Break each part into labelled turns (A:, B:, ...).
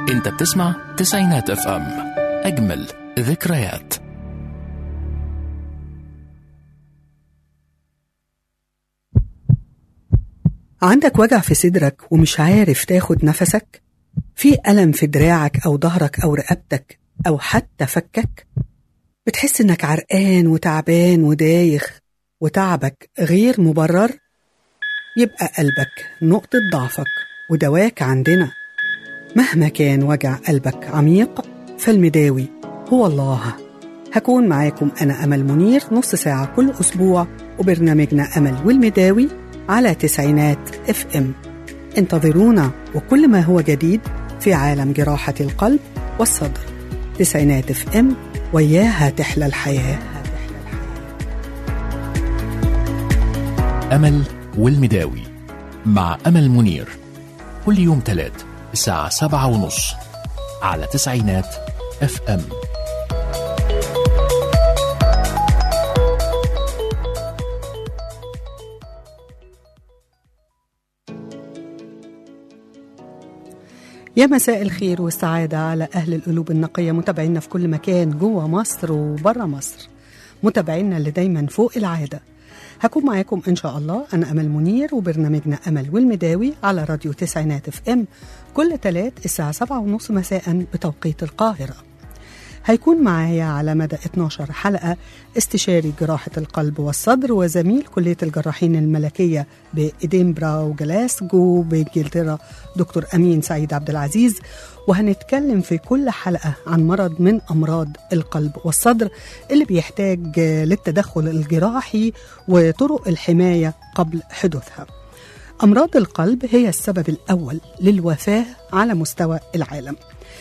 A: انت بتسمع تسعينات اف ام اجمل ذكريات
B: عندك وجع في صدرك ومش عارف تاخد نفسك؟ في ألم في دراعك أو ظهرك أو رقبتك أو حتى فكك؟ بتحس إنك عرقان وتعبان ودايخ وتعبك غير مبرر؟ يبقى قلبك نقطة ضعفك ودواك عندنا مهما كان وجع قلبك عميق فالمداوي هو الله هكون معاكم أنا أمل منير نص ساعة كل أسبوع وبرنامجنا أمل والمداوي على تسعينات اف ام انتظرونا وكل ما هو جديد في عالم جراحة القلب والصدر تسعينات اف ام وياها تحلى الحياة
A: أمل والمداوي مع أمل منير كل يوم تلات الساعة سبعة ونص على تسعينات اف ام
B: يا مساء الخير والسعادة على أهل القلوب النقية متابعينا في كل مكان جوه مصر وبره مصر متابعينا اللي دايما فوق العادة هكون معاكم إن شاء الله أنا أمل منير وبرنامجنا أمل والمداوي على راديو تسعينات اف ام كل تلات الساعة سبعة ونص مساء بتوقيت القاهرة هيكون معايا على مدى 12 حلقة استشاري جراحة القلب والصدر وزميل كلية الجراحين الملكية بإدنبرا وجلاسجو بإنجلترا دكتور أمين سعيد عبد العزيز وهنتكلم في كل حلقة عن مرض من أمراض القلب والصدر اللي بيحتاج للتدخل الجراحي وطرق الحماية قبل حدوثها أمراض القلب هي السبب الأول للوفاة على مستوى العالم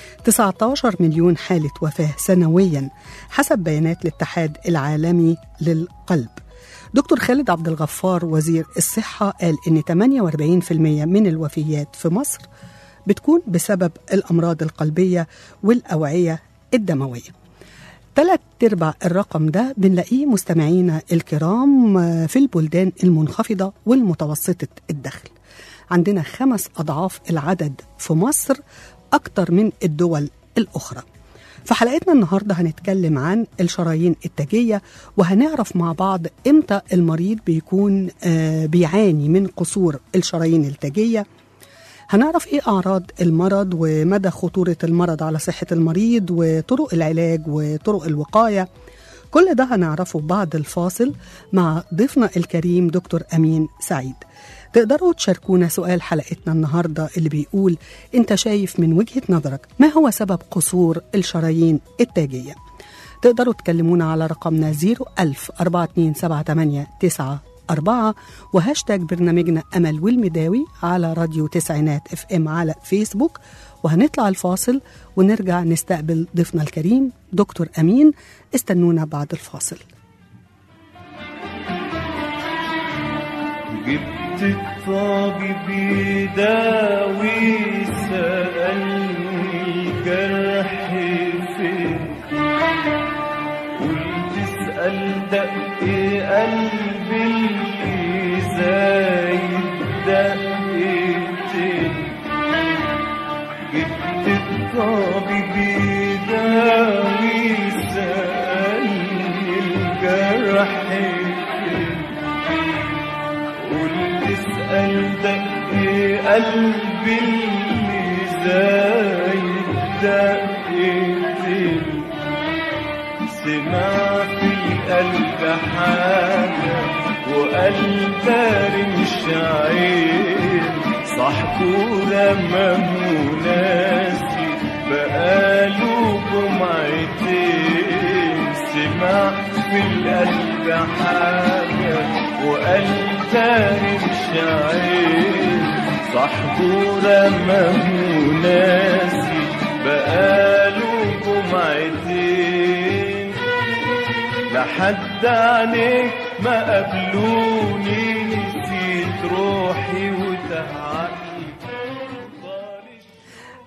B: 19 مليون حالة وفاة سنويا حسب بيانات الاتحاد العالمي للقلب دكتور خالد عبد الغفار وزير الصحة قال إن 48% من الوفيات في مصر بتكون بسبب الأمراض القلبية والأوعية الدموية ثلاث ارباع الرقم ده بنلاقيه مستمعينا الكرام في البلدان المنخفضة والمتوسطة الدخل عندنا خمس أضعاف العدد في مصر أكتر من الدول الأخرى في حلقتنا النهاردة هنتكلم عن الشرايين التاجية وهنعرف مع بعض إمتى المريض بيكون آه بيعاني من قصور الشرايين التاجية هنعرف إيه أعراض المرض ومدى خطورة المرض على صحة المريض وطرق العلاج وطرق الوقاية كل ده هنعرفه بعد الفاصل مع ضيفنا الكريم دكتور أمين سعيد تقدروا تشاركونا سؤال حلقتنا النهاردة اللي بيقول أنت شايف من وجهة نظرك ما هو سبب قصور الشرايين التاجية تقدروا تكلمونا على رقمنا 01000 427 أربعة وهاشتاج برنامجنا أمل والمداوي على راديو تسعينات اف ام على فيسبوك وهنطلع الفاصل ونرجع نستقبل ضيفنا الكريم دكتور أمين استنونا بعد الفاصل
C: جبت الطبيب يداوي سألني الجرح فين قلت اسأل دق قلبي اللي زايد دقيقتين جبت الطبيب يداوي سألني الجرح فين قلت اسأل دق قلبي اللي زايد دقيقتين سمع في القلب حاجة وقلب رمش عين صاحبه لما هو ناسي بقاله جمعتين سمع في القلب حاجة وقلب رمش عين صاحبه لما هو ناسي بقاله جمعتين لحد عليك ما قبلوني نسيت روحي وتهعني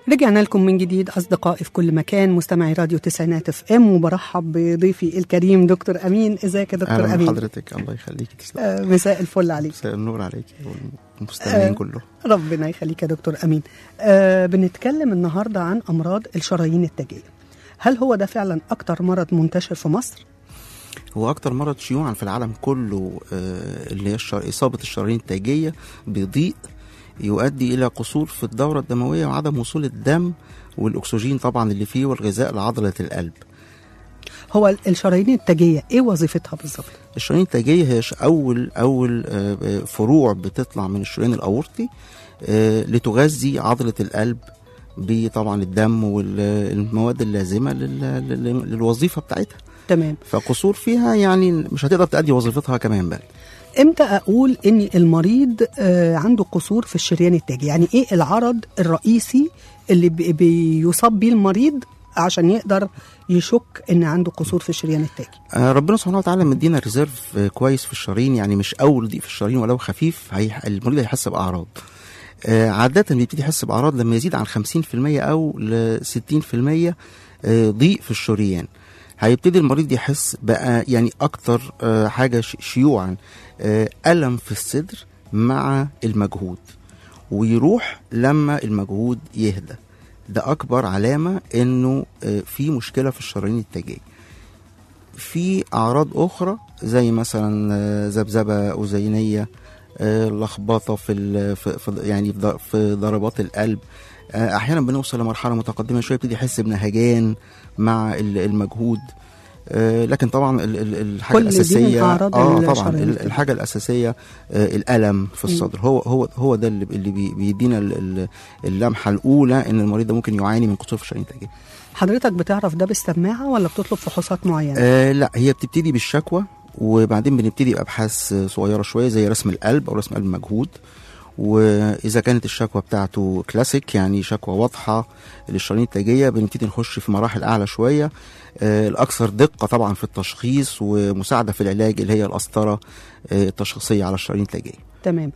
B: رجعنا لكم من جديد أصدقائي في كل مكان مستمعي راديو تسعينات اف ام وبرحب بضيفي الكريم دكتور أمين ازيك يا دكتور
D: اهلا
B: أمين
D: بحضرتك الله يخليك تسلم
B: آه، مساء الفل عليك
D: مساء النور عليك والمستمعين
B: آه.
D: كلهم
B: ربنا يخليك يا دكتور أمين آه بنتكلم النهاردة عن أمراض الشرايين التاجية هل هو ده فعلا أكتر مرض منتشر في مصر؟
D: هو اكتر مرض شيوعا في العالم كله آه، اللي هي الشر... اصابه الشرايين التاجيه بضيق يؤدي الى قصور في الدوره الدمويه وعدم وصول الدم والاكسجين طبعا اللي فيه والغذاء لعضله القلب
B: هو الشرايين التاجية ايه وظيفتها بالظبط؟
D: الشرايين التاجيه هي ش- اول اول آه، آه، فروع بتطلع من الشريان الاورطي آه، لتغذي عضله القلب بطبعا الدم والمواد اللازمه لل... لل... للوظيفه بتاعتها
B: تمام
D: فقصور فيها يعني مش هتقدر تأدي وظيفتها كمان بل
B: امتى اقول ان المريض آه، عنده قصور في الشريان التاجي يعني ايه العرض الرئيسي اللي بي- بيصاب بيه المريض عشان يقدر يشك ان عنده قصور في الشريان التاجي
D: آه، ربنا سبحانه وتعالى مدينا ريزيرف آه، كويس في الشرايين يعني مش اول ضيق في الشرايين ولو خفيف هي... المريض هيحس باعراض آه، عادة بيبتدي يحس بأعراض لما يزيد عن 50% أو ل 60% آه، ضيق في الشريان هيبتدي المريض يحس بقى يعني أكتر آه، حاجة ش- شيوعا آه، ألم في الصدر مع المجهود ويروح لما المجهود يهدى ده أكبر علامة إنه آه، في مشكلة في الشرايين التاجية في أعراض أخرى زي مثلا آه، ذبذبة أذينية آه، لخبطة في, ال- في, في يعني في ض- في ضربات القلب آه، أحيانا بنوصل لمرحلة متقدمة شوية يبتدي يحس بنهجان مع ال- المجهود آه، لكن طبعا ال- ال- الحاجه
B: كل دي من
D: الاساسيه
B: أعراض
D: اه طبعا
B: الشرايين
D: ال-
B: التاجية.
D: الحاجه الاساسيه آه، الالم في الصدر هو هو هو ده اللي اللي بي- بيدينا ال- ال- اللمحه الاولى ان المريض ده ممكن يعاني من قصور في الشرايين التاجيه
B: حضرتك بتعرف ده بالسماعه ولا بتطلب فحوصات معينه
D: آه لا هي بتبتدي بالشكوى وبعدين بنبتدي بابحاث آه، صغيره شويه زي رسم القلب او رسم قلب مجهود واذا كانت الشكوى بتاعته كلاسيك يعني شكوى واضحه للشرايين التاجيه بنبتدي نخش في مراحل اعلى شويه آه الاكثر دقه طبعا في التشخيص ومساعده في العلاج اللي هي القسطره آه التشخيصيه على الشرايين التاجيه
B: تمام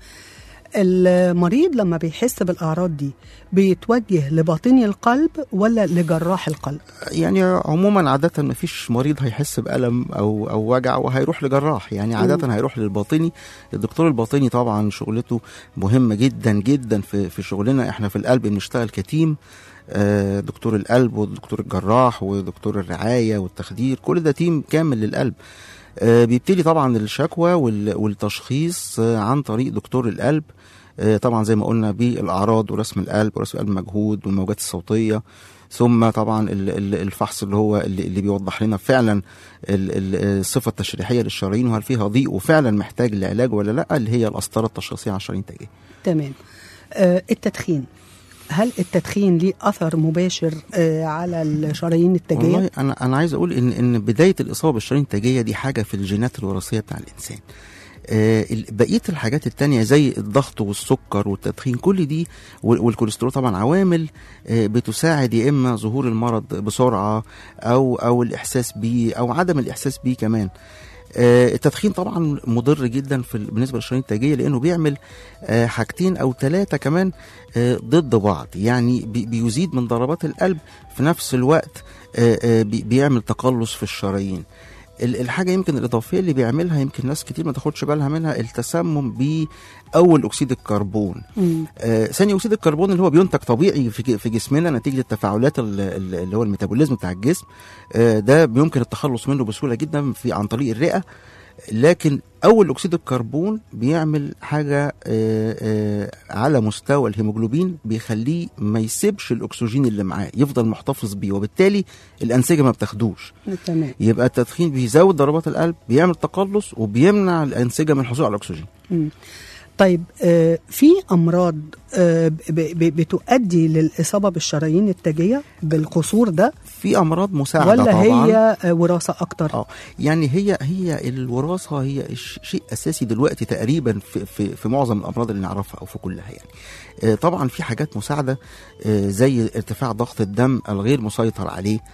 B: المريض لما بيحس بالاعراض دي بيتوجه لباطني القلب ولا لجراح القلب
D: يعني عموما عادة ما فيش مريض هيحس بألم أو أو وجع وهيروح لجراح يعني عادة هيروح للباطني الدكتور الباطني طبعا شغلته مهمة جدا جدا في في شغلنا احنا في القلب بنشتغل كتيم آه، دكتور القلب ودكتور الجراح ودكتور الرعاية والتخدير كل ده تيم كامل للقلب آه، بيبتدي طبعا الشكوى وال- والتشخيص آه، عن طريق دكتور القلب آه، طبعا زي ما قلنا بالاعراض ورسم القلب ورسم القلب مجهود والموجات الصوتيه ثم طبعا ال- ال- الفحص اللي هو اللي اللي بيوضح لنا فعلا ال- ال- الصفه التشريحيه للشرايين وهل فيها ضيق وفعلا محتاج لعلاج ولا لا اللي هي القسطره التشخيصيه على الشرايين التاجيه
B: تمام آه التدخين هل التدخين ليه اثر مباشر آه على الشرايين التاجيه
D: والله انا انا عايز اقول ان ان بدايه الاصابه بالشرايين التاجيه دي حاجه في الجينات الوراثيه بتاع الانسان آه، ال- بقيه الحاجات التانية زي الضغط والسكر والتدخين كل دي وال- والكوليسترول طبعا عوامل آه، بتساعد يا اما ظهور المرض بسرعه او او الاحساس بيه او عدم الاحساس بيه كمان آه، التدخين طبعا مضر جدا في ال- بالنسبه للشرايين التاجيه لانه بيعمل آه، حاجتين او ثلاثه كمان آه، ضد بعض يعني بي- بيزيد من ضربات القلب في نفس الوقت آه، آه، بي- بيعمل تقلص في الشرايين ال- الحاجه يمكن الاضافيه اللي بيعملها يمكن ناس كتير ما تاخدش بالها منها التسمم باول اكسيد الكربون
B: مم.
D: آه، ثاني اكسيد الكربون اللي هو بينتج طبيعي في ج- في جسمنا نتيجه التفاعلات ال- ال- اللي هو الميتابوليزم بتاع الجسم آه، ده بيمكن التخلص منه بسهوله جدا في عن طريق الرئه لكن اول اكسيد الكربون بيعمل حاجه آه، آه، على مستوى الهيموجلوبين بيخليه ما يسيبش الاكسجين اللي معاه يفضل محتفظ بيه وبالتالي الانسجه ما بتاخدوش
B: تمام
D: يبقى التدخين بيزود ضربات القلب بيعمل تقلص وبيمنع الانسجه من الحصول على الاكسجين
B: مم. طيب آه في امراض آه ب- ب- بتؤدي للاصابه بالشرايين التاجيه بالقصور ده
D: في امراض مساعده
B: ولا
D: طبعا
B: هي آه وراثه اكتر
D: اه يعني هي هي الوراثه هي ش- شيء اساسي دلوقتي تقريبا في في, في معظم الامراض اللي نعرفها او في كلها يعني آه طبعا في حاجات مساعده آه زي ارتفاع ضغط الدم الغير مسيطر عليه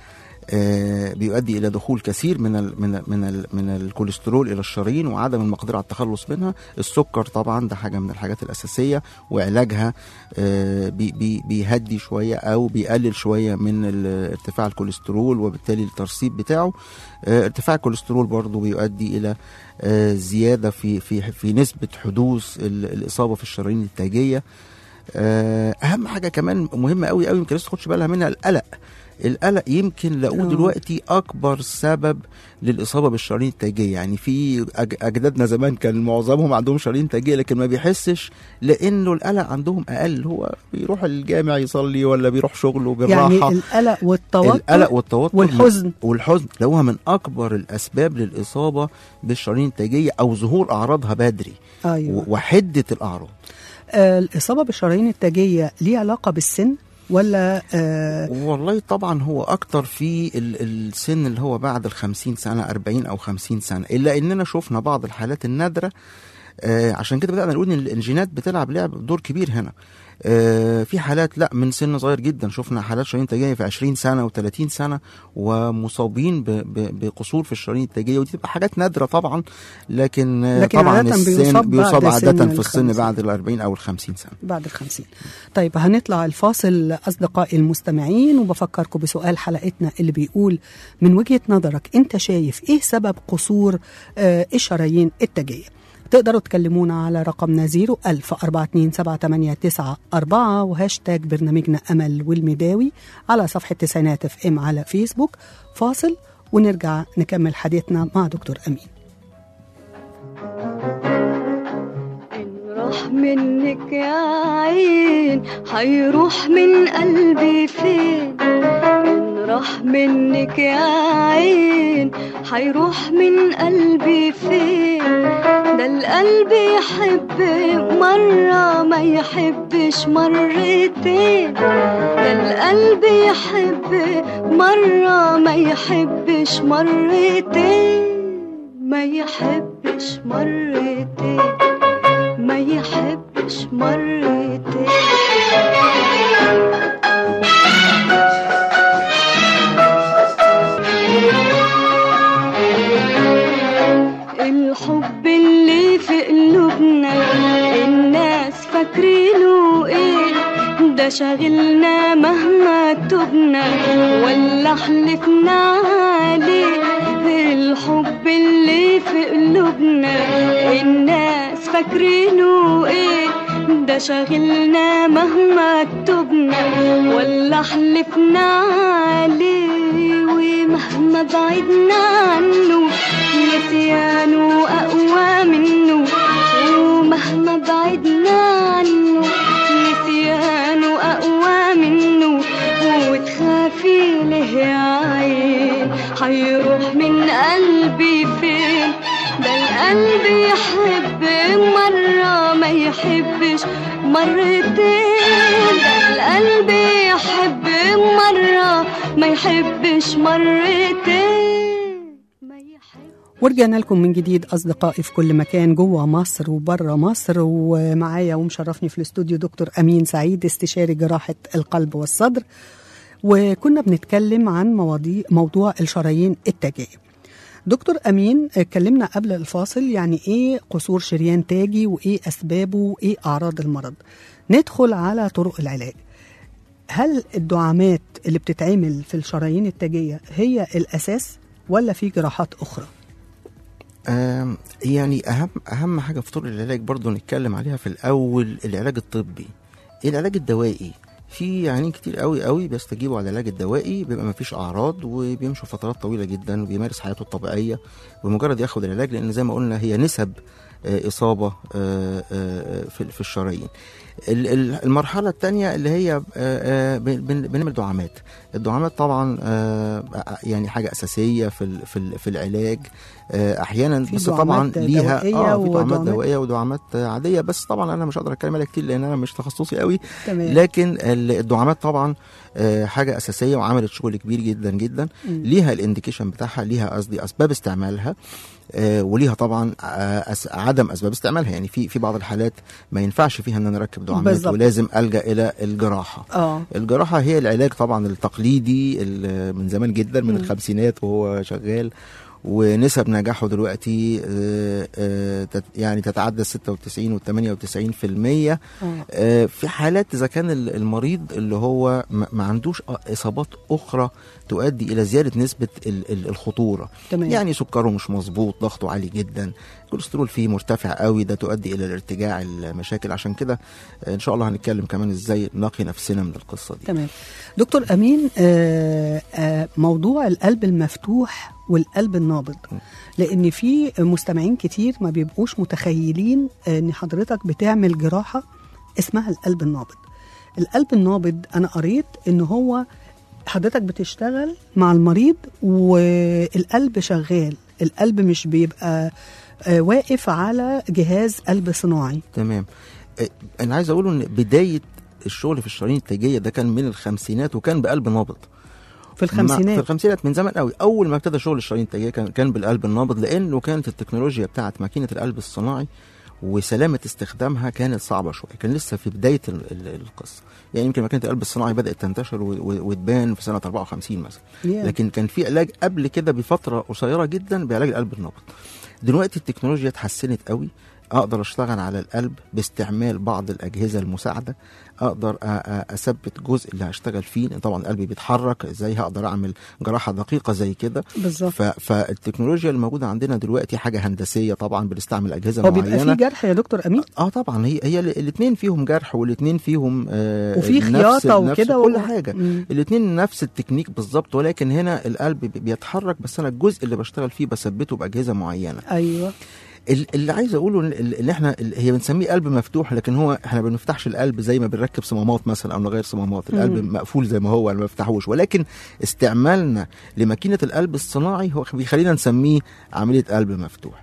D: آه، بيؤدي الى دخول كثير من ال من ال من ال من الكوليسترول الى الشرايين وعدم المقدره على التخلص منها السكر طبعا ده حاجه من الحاجات الاساسيه وعلاجها آه، بي بي بيهدي شويه او بيقلل شويه من ال- ارتفاع الكوليسترول وبالتالي الترسيب بتاعه آه، ارتفاع الكوليسترول برضه بيؤدي الى آه، زياده في في في نسبه حدوث ال- الاصابه في الشرايين التاجيه آه، اهم حاجه كمان مهمه قوي قوي يمكن الناس تاخدش بالها منها القلق القلق يمكن لقوه
B: آه.
D: دلوقتي اكبر سبب للاصابه بالشرايين التاجيه يعني في أج- اجدادنا زمان كان معظمهم عندهم شرايين تاجيه لكن ما بيحسش لانه القلق عندهم اقل هو بيروح الجامع يصلي ولا بيروح شغله بالراحه
B: يعني القلق والتوتر
D: القلق والتوتر
B: والحزن.
D: والحزن لقوها من اكبر الاسباب للاصابه بالشرايين التاجيه او ظهور اعراضها بدري
B: ايوه
D: و- وحده الاعراض
B: آه الاصابه بالشرايين التاجيه ليه علاقه بالسن ولا آه
D: والله طبعا هو اكتر في ال- السن اللي هو بعد الخمسين سنة أربعين أو خمسين سنة إلا إننا شفنا بعض الحالات النادرة آه عشان كده بدأنا نقول إن الجينات بتلعب لعب دور كبير هنا آه في حالات لا من سن صغير جدا شفنا حالات شرايين تاجية في 20 سنة و30 سنة ومصابين ب- ب- بقصور في الشرايين التاجية ودي تبقى حاجات نادرة طبعا لكن, آه،
B: لكن
D: طبعا
B: عادة
D: السن
B: بيصاب
D: بيصاب
B: بعد
D: عادة
B: سن
D: في السن
B: الخمسين.
D: بعد ال 40 أو ال 50 سنة
B: بعد الخمسين طيب هنطلع الفاصل أصدقائي المستمعين وبفكركم بسؤال حلقتنا اللي بيقول من وجهة نظرك أنت شايف إيه سبب قصور آه الشرايين التاجية تقدروا تكلمونا على رقمنا 01000 427 وهاشتاج برنامجنا أمل والمداوي على صفحة تسعينات اف ام على فيسبوك فاصل ونرجع نكمل حديثنا مع دكتور أمين
E: إن راح منك يا عين حيروح من قلبي فين إن راح منك يا عين حيروح من قلبي فين ده القلب يحب مرة ما يحبش مرتين ده القلب يحب مرة ما يحبش مرتين ما يحبش مرتين ما يحبش مرتين الحب اللي في قلوبنا الناس فاكرينه ايه ده شاغلنا مهما تبنا ولا حلفنا عليه الحب اللي في قلوبنا الناس فاكرينه ايه ده شاغلنا مهما تبنا ولا حلفنا عليه ومهما بعدنا عنه نسيانه أقوى منه ومهما بعدنا عنه نسيانه أقوى منه وتخافي له يا عين حيروح من قلبي فين ده القلب يحب مرة ما يحبش مرتين ده القلب يحب مرة ما يحبش مرتين ما يحب
B: ورجعنا لكم من جديد أصدقائي في كل مكان جوه مصر وبره مصر ومعايا ومشرفني في الاستوديو دكتور أمين سعيد استشاري جراحة القلب والصدر وكنا بنتكلم عن مواضيع موضوع الشرايين التاجية دكتور أمين اتكلمنا قبل الفاصل يعني إيه قصور شريان تاجي وإيه أسبابه وإيه أعراض المرض ندخل على طرق العلاج هل الدعامات اللي بتتعمل في الشرايين التاجية هي الأساس ولا في جراحات أخرى؟
D: آم، يعني اهم اهم حاجه في طرق العلاج برضو نتكلم عليها في الاول العلاج الطبي العلاج الدوائي في عيانين كتير قوي قوي بيستجيبوا على العلاج الدوائي بيبقى ما فيش اعراض وبيمشوا فترات طويله جدا وبيمارس حياته الطبيعيه بمجرد ياخد العلاج لان زي ما قلنا هي نسب آه، اصابه آه، آه، في في الشرايين ال- ال- المرحله الثانيه اللي هي آه، آه، بن- بن- بنعمل دعامات الدعامات طبعا آه، يعني حاجه اساسيه في ال- في ال- في العلاج آه، احيانا
B: في
D: بس
B: دعامات
D: طبعا ليها
B: دوائية
D: اه في دعامات
B: ودعامات-
D: دوائيه ودعامات آه، عاديه بس طبعا انا مش هقدر اتكلم عليها كتير لان انا مش تخصصي قوي
B: تمام
D: لكن ال- الدعامات طبعا آه، حاجه اساسيه وعملت شغل كبير جدا جدا
B: مم.
D: ليها الانديكيشن بتاعها ليها قصدي اسباب استعمالها آه، وليها طبعا آه، أس- عدم اسباب استعمالها يعني في في بعض الحالات ما ينفعش فيها ان انا اركب دعامات
B: بالظبط.
D: ولازم الجا الى الجراحه
B: اه
D: الجراحة هي العلاج طبعا التقليدي ال- من زمان جدا من
B: مم.
D: الخمسينات وهو شغال ونسب نجاحه دلوقتي آه، آه، تت- يعني تتعدى 96 و 98 في المية
B: اه
D: آه، في حالات اذا كان ال- المريض اللي هو ما ما عندوش اصابات اخرى تؤدي الى زياده نسبه ال- ال- الخطوره
B: تمام
D: يعني سكره مش مظبوط ضغطه عالي جدا الكوليسترول فيه مرتفع قوي ده تؤدي الى الارتجاع المشاكل عشان كده آه، ان شاء الله هنتكلم كمان ازاي نقي نفسنا من القصه دي
B: تمام دكتور امين آه آه موضوع القلب المفتوح والقلب النابض لان في مستمعين كتير ما بيبقوش متخيلين ان حضرتك بتعمل جراحه اسمها القلب النابض القلب النابض انا قريت ان هو حضرتك بتشتغل مع المريض والقلب شغال القلب مش بيبقى آه، واقف على جهاز قلب صناعي
D: تمام آه، انا عايز اقوله ان بدايه الشغل في الشرايين التاجيه ده كان من الخمسينات وكان بقلب نابض
B: في
D: مع- في
B: الخمسينات
D: الخمسينات من زمان قوي اول ما ابتدى شغل الشرايين التاجيه كان كان بالقلب النابض لانه كانت التكنولوجيا بتاعت ماكينه القلب الصناعي وسلامه استخدامها كانت صعبه شويه كان لسه في بدايه ال- ال- القصه يعني يمكن ماكينه القلب الصناعي بدات تنتشر و- و- وتبان في سنه 54 مثلا
B: Yeah.
D: لكن كان في علاج قبل كده بفتره قصيره جدا بعلاج القلب النابض دلوقتي التكنولوجيا اتحسنت قوي اقدر اشتغل على القلب باستعمال بعض الاجهزه المساعده اقدر أ- أ- اثبت جزء اللي هشتغل فيه لأن طبعا قلبي بيتحرك ازاي هقدر اعمل جراحه دقيقه زي كده
B: بالظبط
D: ف- فالتكنولوجيا اللي موجوده عندنا دلوقتي حاجه هندسيه طبعا بنستعمل اجهزه
B: هو بيبقى في
D: معينه
B: جرح يا دكتور امين
D: اه طبعا هي هي الاثنين فيهم جرح والاثنين فيهم آه
B: وفي
D: نفس-
B: خياطه
D: نفس
B: وكده
D: كل
B: و-
D: حاجه
B: مم.
D: الاثنين نفس التكنيك بالظبط ولكن هنا القلب بي- بيتحرك بس انا الجزء اللي بشتغل فيه بثبته باجهزه معينه
B: ايوه
D: ال- اللي عايز اقوله إن- ال- اللي احنا ال- هي بنسميه قلب مفتوح لكن هو احنا ما بنفتحش القلب زي ما بنركب صمامات مثلا او نغير صمامات القلب
B: مم.
D: مقفول زي ما هو أنا ما بفتحوش ولكن استعمالنا لماكينه القلب الصناعي هو بيخلينا نسميه عمليه قلب مفتوح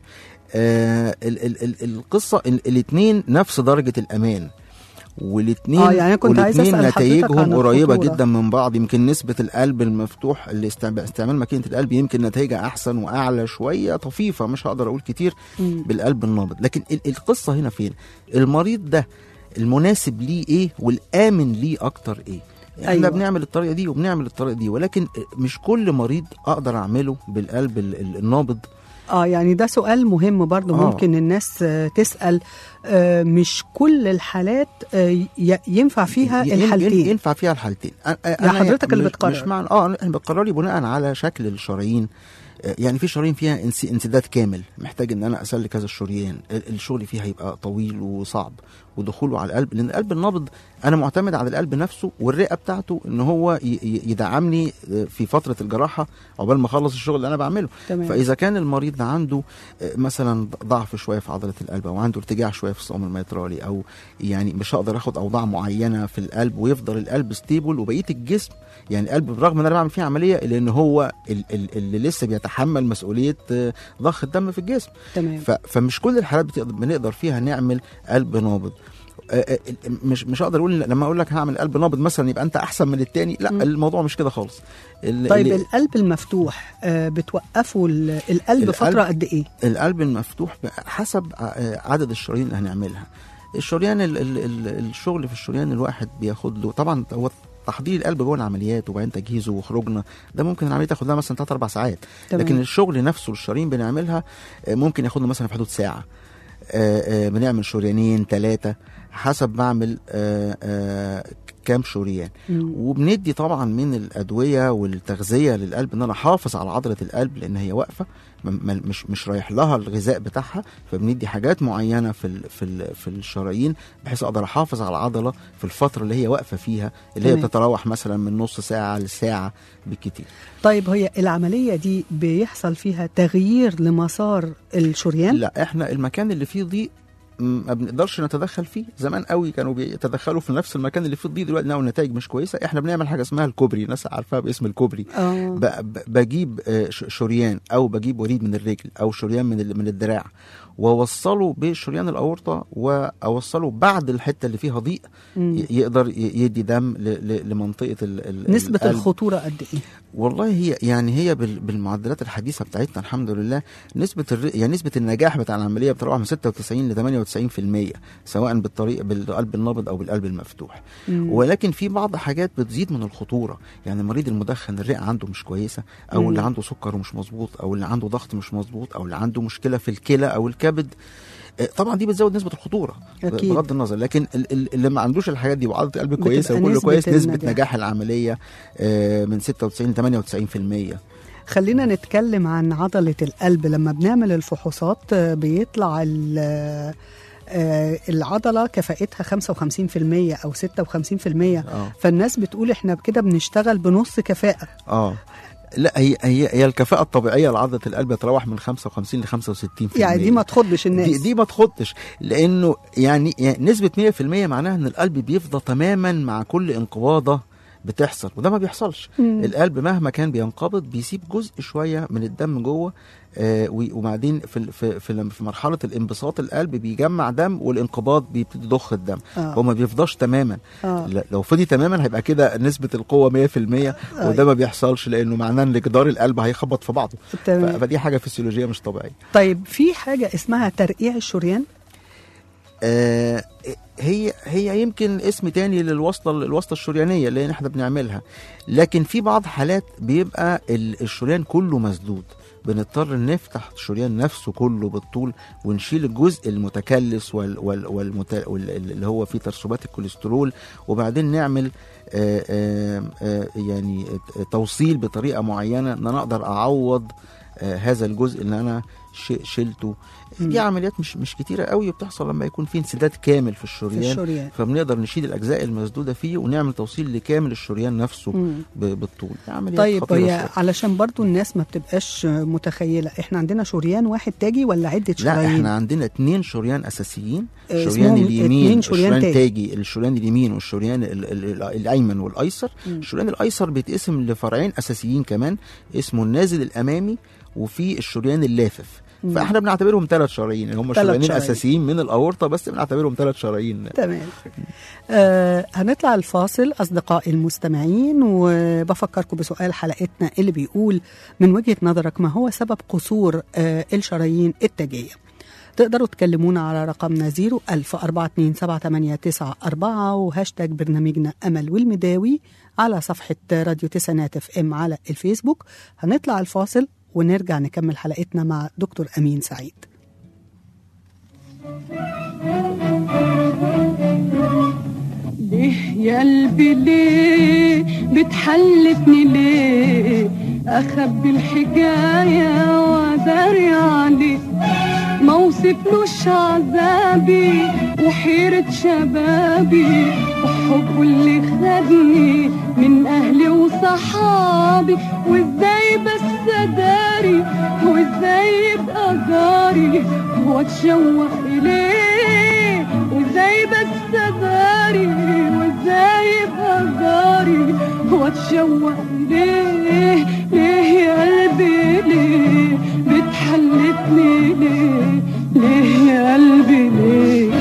D: آه ال ال ال القصه الاثنين نفس درجه الامان والاثنين
B: آه، يعني أنا كنت عايزة
D: والاثنين
B: أسأل حضرتك
D: نتائجهم
B: عن
D: قريبه
B: الخطورة.
D: جدا من بعض يمكن نسبه القلب المفتوح اللي استعم- استعمال ماكينه القلب يمكن نتائجها احسن واعلى شويه طفيفه مش هقدر اقول كتير
B: مم.
D: بالقلب النابض لكن ال- القصه هنا فين المريض ده المناسب ليه ايه والامن ليه اكتر ايه احنا
B: أيوة.
D: أيوة. بنعمل الطريقه دي وبنعمل الطريقه دي ولكن مش كل مريض اقدر اعمله بالقلب ال- ال- النابض
B: اه يعني ده سؤال مهم برضو
D: آه.
B: ممكن الناس آه، تسأل آه، مش كل الحالات آه، ي- ينفع فيها
D: ين- ين-
B: الحالتين
D: ينفع فيها الحالتين أ- أ-
B: يا
D: أنا
B: حضرتك اللي
D: مش-
B: بتقرر.
D: مش معنى اه انا بقرري بناء على شكل الشرايين آه، يعني في شرايين فيها انس- انسداد كامل محتاج ان انا اسلك كذا الشريان ال- الشغل فيها هيبقى طويل وصعب ودخوله على القلب لان القلب النابض انا معتمد على القلب نفسه والرئه بتاعته ان هو ي- ي- يدعمني آه، في فتره الجراحه عقبال ما اخلص الشغل اللي انا بعمله
B: تمام
D: فاذا كان المريض ده عنده آه، مثلا ضعف شويه في عضله القلب او عنده ارتجاع شويه في الصمام الميترالي او يعني مش هقدر اخد اوضاع معينه في القلب ويفضل القلب ستيبل وبقيه الجسم يعني القلب برغم ان انا بعمل فيه عمليه الا ان هو ال- ال- اللي لسه بيتحمل مسؤوليه آه، ضخ الدم في الجسم
B: تمام
D: ف- فمش كل الحالات بتقدر بنقدر فيها نعمل قلب نابض آه، آه، مش مش هقدر اقول لما اقول لك هعمل قلب نابض مثلا يبقى انت احسن من التاني لا
B: مم.
D: الموضوع مش كده خالص ال-
B: طيب
D: ال-
B: القلب المفتوح آه، بتوقفوا ال- القلب
D: القلب-
B: فترة قد ايه؟
D: القلب المفتوح بقى حسب ع- عدد الشرايين اللي هنعملها الشريان ال ال ال الشغل في الشريان الواحد بياخد له طبعا هو تحضير القلب جوه العمليات وبعدين تجهيزه وخروجنا ده ممكن العمليه تاخد لها مثلا 3 4 ساعات
B: تمام.
D: لكن الشغل نفسه الشرايين بنعملها آه، ممكن ياخد له مثلا في حدود ساعه آه، آه، بنعمل شريانين ثلاثه حسب بعمل آه، آه، كام شريان
B: مم.
D: وبندي طبعا من الادويه والتغذيه للقلب ان انا احافظ على عضله القلب لان هي واقفه م- م- مش مش رايح لها الغذاء بتاعها فبندي حاجات معينه في ال في ال في الشرايين بحيث اقدر احافظ على العضله في الفتره اللي هي واقفه فيها اللي هي
B: تمام.
D: بتتراوح مثلا من نص ساعه لساعه بالكتير
B: طيب هي العملية دي بيحصل فيها تغيير لمسار الشريان؟
D: لا احنا المكان اللي فيه ضيق م- ما بنقدرش نتدخل فيه زمان قوي كانوا بيتدخلوا في نفس المكان اللي فيه الضيق دلوقتي لقوا النتائج مش كويسه احنا بنعمل حاجه اسمها الكوبري الناس عارفاها باسم الكوبري
B: اه
D: ب- ب- بجيب آه، ش- شريان او بجيب وريد من الرجل او شريان من ال- من الدراع واوصله بشريان الاورطه واوصله بعد الحته اللي فيها ضيق
B: مم.
D: ي- يقدر ي- يدي دم ل- ل- لمنطقه ال- ال-
B: نسبة
D: القلب.
B: الخطورة قد ايه؟
D: والله هي يعني هي بال- بالمعدلات الحديثه بتاعتنا الحمد لله نسبه الر... يعني نسبه النجاح بتاع العمليه بتروح من 96 ل 98% سواء بالطريق بالقلب النابض او بالقلب المفتوح
B: مم.
D: ولكن في بعض حاجات بتزيد من الخطوره يعني المريض المدخن الرئه عنده مش كويسه او
B: مم.
D: اللي عنده سكر مش مظبوط او اللي عنده ضغط مش مظبوط او اللي عنده مشكله في الكلى او الكبد آه، طبعا دي بتزود نسبه الخطوره
B: أكيد.
D: بغض النظر لكن ال- ال- اللي ما عندوش الحاجات دي وعضله القلب كويسه
B: بتبقى
D: وكله
B: نسبة
D: كويس نسبه
B: النجاح.
D: نجاح العمليه آه، من 96 ل 98%
B: خلينا نتكلم عن عضلة القلب لما بنعمل الفحوصات آه، بيطلع ال- آه، العضلة كفاءتها 55% أو 56%
D: اه
B: فالناس بتقول احنا كده بنشتغل بنص كفاءة
D: اه لا هي هي هي الكفاءة الطبيعية لعضلة القلب تتراوح من 55 ل 65%
B: يعني دي ما تخضش الناس
D: دي, دي ما تخطش لانه يعني, يعني نسبة 100% معناها ان القلب بيفضى تماما مع كل انقباضة بتحصل وده ما بيحصلش
B: مم.
D: القلب مهما كان بينقبض بيسيب جزء شويه من الدم جوه آه و- وبعدين في ال- في في لما- في مرحله الانبساط القلب بيجمع دم والانقباض بيبتدي يضخ الدم
B: آه.
D: هو ما بيفضاش تماما
B: آه.
D: لا- لو فضي تماما هيبقى كده نسبه القوه 100% وده ما بيحصلش لانه معناه ان جدار القلب هيخبط في بعضه ف-
B: تمام.
D: فدي حاجه فسيولوجيه مش طبيعيه
B: طيب في حاجة اسمها ترقيع الشريان
D: آه، هي هي يمكن اسم تاني للوصله الوصله الشريانيه اللي احنا بنعملها لكن في بعض حالات بيبقى ال- الشريان كله مسدود بنضطر نفتح الشريان نفسه كله بالطول ونشيل الجزء المتكلس وال وال والمت... وال اللي هو فيه ترسبات الكوليسترول وبعدين نعمل آه آه آه يعني توصيل بطريقه معينه ان انا اقدر اعوض آه هذا الجزء اللي انا ش- شلته دي عمليات مش مش كتيره قوي بتحصل لما يكون في انسداد كامل في
B: في
D: الشريان
B: الشريان
D: فبنقدر نشيل الاجزاء المسدوده فيه ونعمل توصيل لكامل الشريان نفسه
B: مم.
D: ب- بالطول دي عمليات
B: طيب
D: خطيرة
B: هي
D: شوية.
B: علشان برضو الناس ما بتبقاش متخيلة احنا عندنا شريان واحد تاجي ولا عدة
D: لا
B: شرايين
D: احنا عندنا اتنين شريان اساسيين
B: آه،
D: الشريان
B: اسمهم
D: اليمين
B: اتنين شريان
D: الشريان
B: تاجي.
D: تاجي الشريان اليمين والشريان ال- ال- ال- الايمن والايسر
B: مم.
D: الشريان الايسر بيتقسم لفرعين اساسيين كمان اسمه النازل الامامي وفي الشريان اللافف
B: مم.
D: فاحنا بنعتبرهم ثلاث شرايين اللي هم
B: تلات
D: شريانين
B: شرايين.
D: اساسيين من الاورطه بس بنعتبرهم ثلاث شرايين
B: تمام آه هنطلع الفاصل أصدقائي المستمعين وبفكركم بسؤال حلقتنا اللي بيقول من وجهة نظرك ما هو سبب قصور آه الشرايين التاجية تقدروا تكلمونا على رقمنا 010427894 وهاشتاج برنامجنا أمل والمداوي على صفحة راديو تسعينات اف ام على الفيسبوك هنطلع الفاصل ونرجع نكمل حلقتنا مع دكتور أمين سعيد
F: ليه يا قلبي ليه بتحلفني ليه اخبي الحكايه واداري عليه ما وصفلوش عذابي وحيرة شبابي وحبه اللي خدني من اهلي وصحابي وازاي بس اداري وازاي يبقى جاري واتشوق اليه وازاي بس اداري وازاي يبقى جاري واتشوق ليه ليه يا قلبي ليه بتحلفني ليه ليه يا قلبي ليه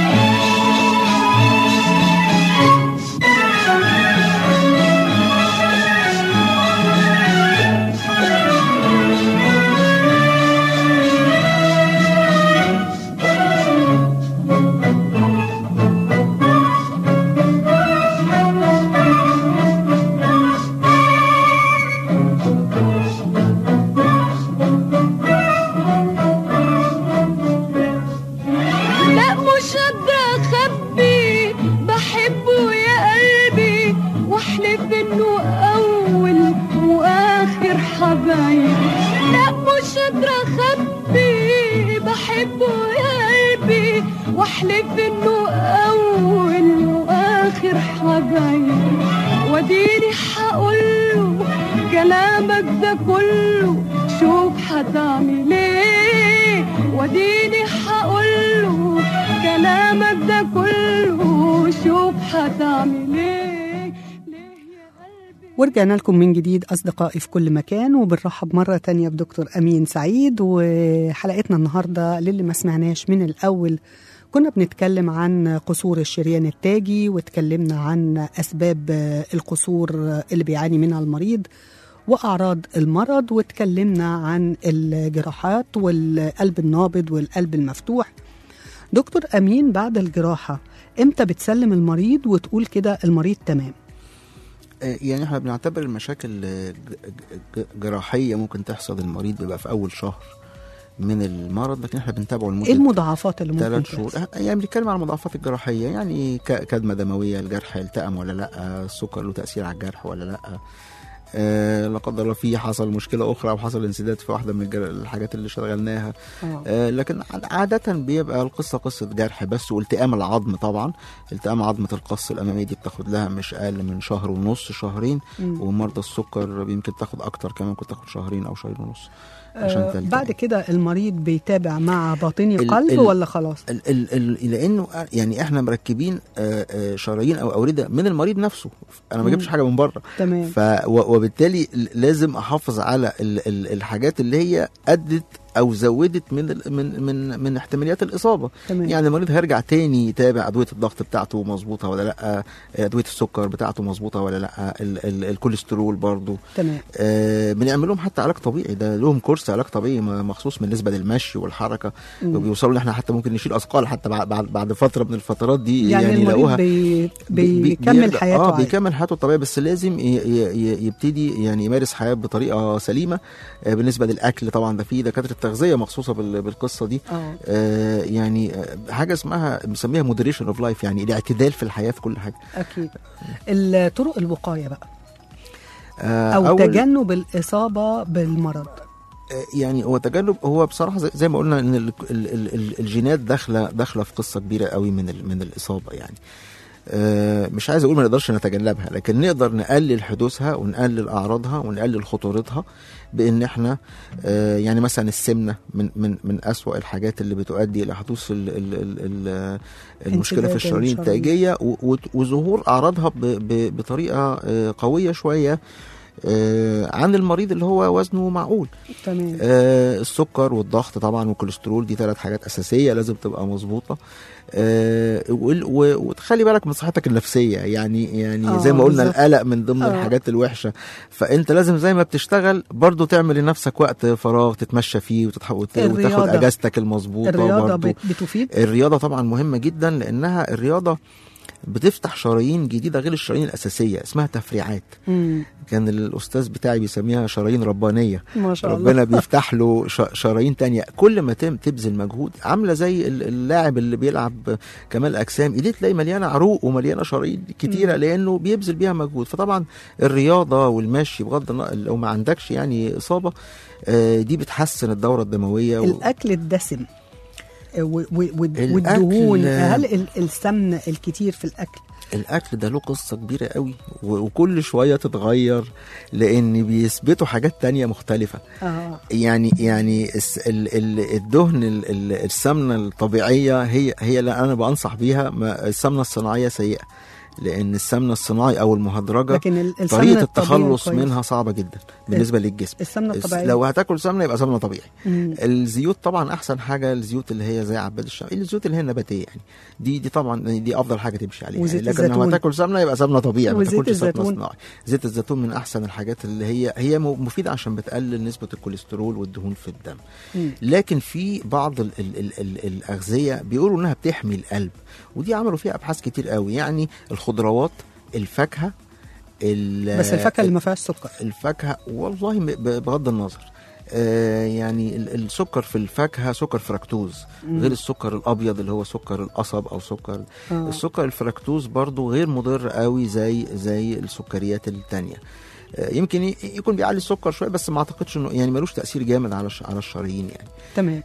F: لا مش قادرة أخبي بحبه يا قلبي واحلف إنه أول وآخر حبايب لا مش قادرة أخبي بحبه يا قلبي واحلف إنه أول وآخر حبايب واديني هقوله كلامك ده كله شوف هتعمل ايه واديني هقوله كلامك ده كله شوف هتعمل ايه ليه يا قلبي
B: ورجعنا لكم من جديد أصدقائي في كل مكان وبنرحب مرة تانية بدكتور أمين سعيد وحلقتنا النهاردة للي ما سمعناش من الأول كنا بنتكلم عن قصور الشريان التاجي واتكلمنا عن أسباب القصور اللي بيعاني منها المريض وأعراض المرض واتكلمنا عن الجراحات والقلب النابض والقلب المفتوح دكتور أمين بعد الجراحة امتى بتسلم المريض وتقول كده المريض تمام
D: آه، يعني احنا بنعتبر المشاكل آه، ج- ج- جراحيه ممكن تحصل المريض بيبقى في اول شهر من المرض لكن احنا بنتابعه
B: ايه
D: لمده
B: المضاعفات اللي ممكن
D: ثلاث
B: تحصل؟
D: شهور آه، يعني بنتكلم عن المضاعفات الجراحيه يعني ك- كدمه دمويه الجرح التئم ولا لا السكر له تاثير على الجرح ولا لا آه لا قدر الله في حصل مشكله اخرى او حصل انسداد في واحده من الجر- الحاجات اللي شغلناها
B: آه.
D: آه لكن عادة بيبقى القصة قصة جرح بس والتئام العظم طبعا التئام عظمة القص الأمامية دي بتاخد لها مش أقل من شهر ونص شهرين
B: مم.
D: ومرضى السكر يمكن تاخد أكتر كمان ممكن تاخد شهرين أو شهرين ونص عشان
B: آه
D: تلتئم.
B: بعد كده المريض بيتابع مع باطني
D: ال-
B: قلب
D: ال-
B: ولا خلاص؟
D: ال ال ال لانه يعني احنا مركبين آه، آه، شرايين او اورده من المريض نفسه انا ما
B: مم.
D: جبتش حاجه من بره
B: تمام
D: ف و- وبالتالي لازم احافظ على ال ال الحاجات اللي هي ادت او زودت من ال من من من احتماليات الاصابه
B: تمام
D: يعني المريض هيرجع تاني يتابع ادويه الضغط بتاعته مظبوطه ولا لا ادويه السكر بتاعته مظبوطه ولا لا ال ال الكوليسترول برضو
B: تمام
D: آه بنعمل لهم حتى علاج طبيعي ده لهم كورس علاج طبيعي م- مخصوص بالنسبه للمشي والحركه
B: مم.
D: وبيوصلوا ان احنا حتى ممكن نشيل اثقال حتى بعد بعد, بعد فتره من الفترات دي
B: يعني,
D: يعني,
B: المريض
D: يلاقوها
B: بي
D: بي-
B: بيكمل
D: بيرجع-
B: حياته
D: اه
B: عادي.
D: بيكمل حياته الطبيعيه بس لازم ي- ي- ي- يبتدي يعني يمارس حياه بطريقه سليمه آه بالنسبه للاكل طبعا ده في دكاتره تغذيه مخصوصه بال- بالقصه دي
B: اه
D: آه يعني آه، حاجه اسمها بنسميها مودريشن اوف لايف يعني الاعتدال في الحياه في كل حاجه
B: اكيد الطرق الوقايه بقى
D: آه
B: او
D: أول-
B: تجنب الاصابه بالمرض
D: آه، يعني هو تجنب هو بصراحه زي, زي ما قلنا ان ال ال ال ال الجينات داخله داخله في قصه كبيره قوي من ال من الاصابه يعني آه، مش عايز اقول ما نقدرش نتجنبها لكن نقدر نقلل حدوثها ونقلل اعراضها ونقلل خطورتها بان احنا آه، يعني مثلا السمنه من من من اسوأ الحاجات اللي بتؤدي الى حدوث ال ال ال ال المشكله
B: انسداد
D: في الشرايين
B: الشرايين.
D: التاجيه و- و- وظهور اعراضها ب- ب- بطريقه آه، قويه شويه آه، عن المريض اللي هو وزنه معقول
B: تمام
D: آه السكر والضغط طبعا والكوليسترول دي ثلاث حاجات اساسيه لازم تبقى مظبوطه آه وال- و- وتخلي بالك من صحتك النفسيه يعني يعني
B: آه،
D: زي ما قلنا
B: بالظبط.
D: القلق من ضمن
B: آه.
D: الحاجات الوحشه فانت لازم زي ما بتشتغل برضو تعمل لنفسك وقت فراغ تتمشى فيه وتتح- وت- وتاخد
B: الرياضة.
D: اجازتك المظبوطه
B: الرياضه
D: برضو.
B: بت- بتفيد
D: الرياضه طبعا مهمه جدا لانها الرياضه بتفتح شرايين جديده غير الشرايين الاساسيه اسمها تفريعات
B: مم.
D: كان الاستاذ بتاعي بيسميها شرايين ربانيه
B: ما شاء الله
D: ربنا بيفتح له ش- شرايين تانية كل ما تم تبذل مجهود عامله زي ال- اللاعب اللي بيلعب كمال اجسام ايديه تلاقي مليانه عروق ومليانه شرايين كتيره
B: مم.
D: لانه بيبذل بيها مجهود فطبعا الرياضه والمشي بغض النظر لو ما عندكش يعني اصابه آه، دي بتحسن الدوره الدمويه و...
B: الاكل الدسم و- و- و-
D: الأكل-
B: والدهون هل ال- السمن الكتير في الاكل
D: الاكل ده له قصه كبيره قوي و- وكل شويه تتغير لان بيثبتوا حاجات تانية مختلفه
B: اه
D: يعني يعني الس- ال- ال- الدهن ال- ال- السمنه الطبيعيه هي هي اللي انا بنصح بيها ما السمنه الصناعيه سيئه لان السمنه الصناعي او المهدرجه
B: لكن ال- السمن
D: طريقه
B: الطبيعي
D: التخلص
B: كويس.
D: منها صعبه جدا بالنسبه للجسم
B: السمنه
D: الس-
B: الطبيعيه
D: لو هتاكل سمنه يبقى سمنه طبيعي
B: مم.
D: الزيوت طبعا احسن حاجه الزيوت اللي هي زي عباد الشمس الزيوت اللي هي النباتيه يعني دي دي طبعا دي افضل حاجه تمشي عليها
B: وزيت
D: يعني لكن لو
B: الزيتون.
D: هتاكل سمنه يبقى سمنه طبيعي ما
B: وزيت
D: تاكلش سمنه
B: الزيتون.
D: صناعي زيت الزيتون من احسن الحاجات اللي هي هي م- مفيده عشان بتقلل نسبه الكوليسترول والدهون في الدم
B: مم.
D: لكن في بعض ال ال ال ال الاغذيه بيقولوا انها بتحمي القلب ودي عملوا فيها ابحاث كتير قوي يعني الخضروات الفاكهه ال-
B: بس الفاكهه اللي ما فيهاش سكر
D: الفاكهه والله م- ب- بغض النظر آه يعني ال- السكر في الفاكهه سكر فركتوز
B: مم.
D: غير السكر الابيض اللي هو سكر القصب او سكر
B: آه.
D: السكر الفركتوز برضو غير مضر قوي زي زي السكريات التانية آه، يمكن ي- يكون بيعلي السكر شويه بس ما اعتقدش انه يعني ملوش تاثير جامد على الش- على الشرايين يعني
B: تمام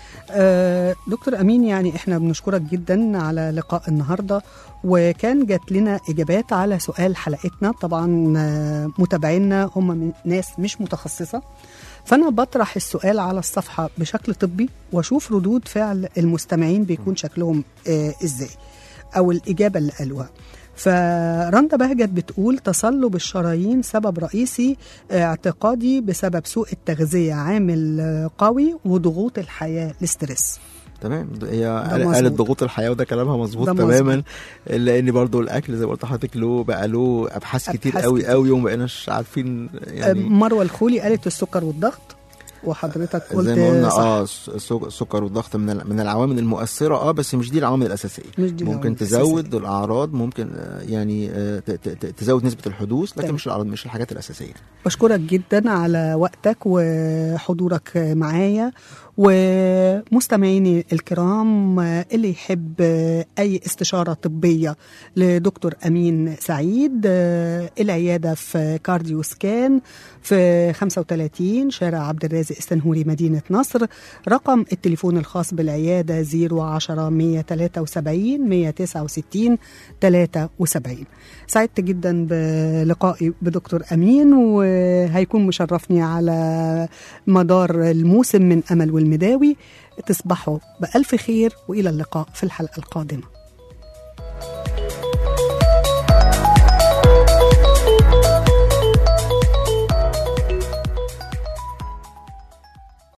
B: آه دكتور امين يعني احنا بنشكرك جدا على لقاء النهارده وكان جات لنا اجابات على سؤال حلقتنا طبعا آه، متابعينا هم من ناس مش متخصصه فانا بطرح السؤال على الصفحه بشكل طبي واشوف ردود فعل المستمعين بيكون شكلهم آه ازاي او الاجابه اللي قالوها فرندا بهجت بتقول تصلب الشرايين سبب رئيسي آه، اعتقادي بسبب سوء التغذيه عامل آه، قوي وضغوط الحياه الاسترس
D: تمام ده- هي
B: ده
D: قال-
B: مظبوط.
D: قالت ضغوط الحياه وده كلامها مظبوط
B: ده
D: تماما لان برضو الاكل زي ما قلت لحضرتك له بقى له ابحاث كتير
B: أبحاث
D: قوي
B: كتير.
D: قوي وما بقيناش عارفين يعني
B: مروه الخولي قالت السكر والضغط وحضرتك قلت
D: زي ما قلنا
B: صح.
D: اه الس- السك- السكر والضغط من ال- من العوامل المؤثره اه بس مش دي العوامل الاساسيه
B: مش دي
D: ممكن
B: العوامل
D: تزود الاعراض ممكن آه، يعني آه، ت- ت- ت- تزود نسبه الحدوث لكن
B: تمام.
D: مش الاعراض مش الحاجات الاساسيه
B: بشكرك جدا على وقتك وحضورك معايا ومستمعيني الكرام اللي يحب أي استشارة طبية لدكتور أمين سعيد العيادة في كارديو سكان في 35 شارع عبد الرازق السنهوري مدينة نصر رقم التليفون الخاص بالعيادة 010 173 169 73 سعدت جدا بلقائي بدكتور أمين وهيكون مشرفني على مدار الموسم من أمل والمداوي تصبحوا بألف خير وإلى اللقاء في الحلقة القادمة